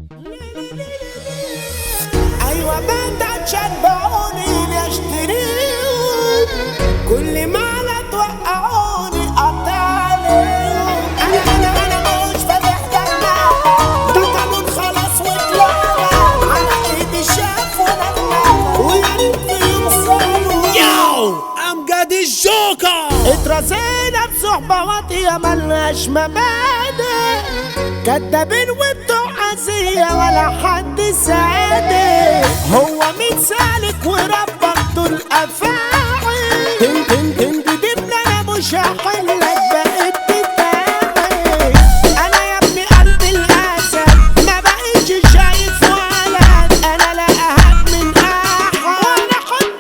ايوه بنت شبعوني لاشتريهم كل ما لا توقعوني قطع عليهم انا انا انا مش فاتح دماغ ده قانون خلاص واتلغى على ايدي شاف ونغمى ويا ريت في يوم صاروا ياو امجد الجوكر اترزينا بصحبة واطية ملناش مبادئ كدابين وبتوع عزية ولا حد صادق هو مين سالك وربك دول أفاعي تن تن تن تدبنا أنا مش هحلك بقيت بتاعي أنا يا ابني قلب الأسد ما بقيتش شايف ولد أنا لا أهم من أحد وأنا حد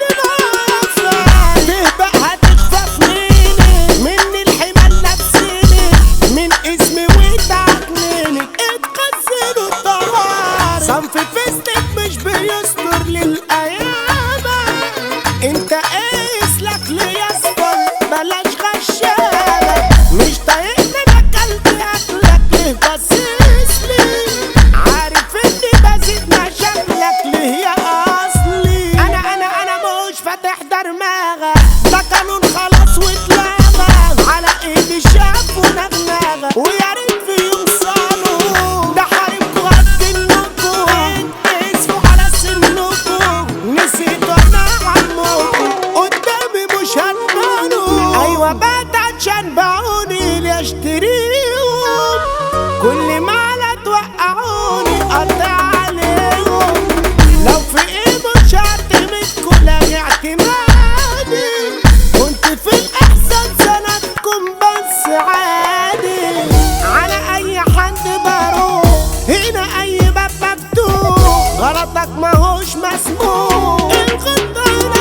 ناصر تهبق هتخفف مني مني الحمال نفسيني من اسمي وتعكنيني اتقسلوا الطوارئ صنف فيستك مش بيستر للأيام انت قيس لك ليسطر بلاش غشامة مش طايقني انا كلت اكلك ليه بصيصلي عارف اني بزيد مشاكلك ليه يا اصلي انا انا انا مش فاتح درماغة ده قانون خلاص واتلغى على ايدي شاف ونغنغة ويا ريت في يوم صالوا ده حاربكوا هتجنكوا اسفوا على سنكوا نسيتوا انا عمكوا قدامي مش هتبانوا ايوه بقت عشان باعوني لاشتريهم كل ما لا توقعوني قطع عليهم لو في ايه مش هعتمدكوا لاغي اعتمادي كنت في الاحسن سندكم بس عادي على اي حد بروح هنا اي باب مفتوح غلطك ماهوش مسموح الغدار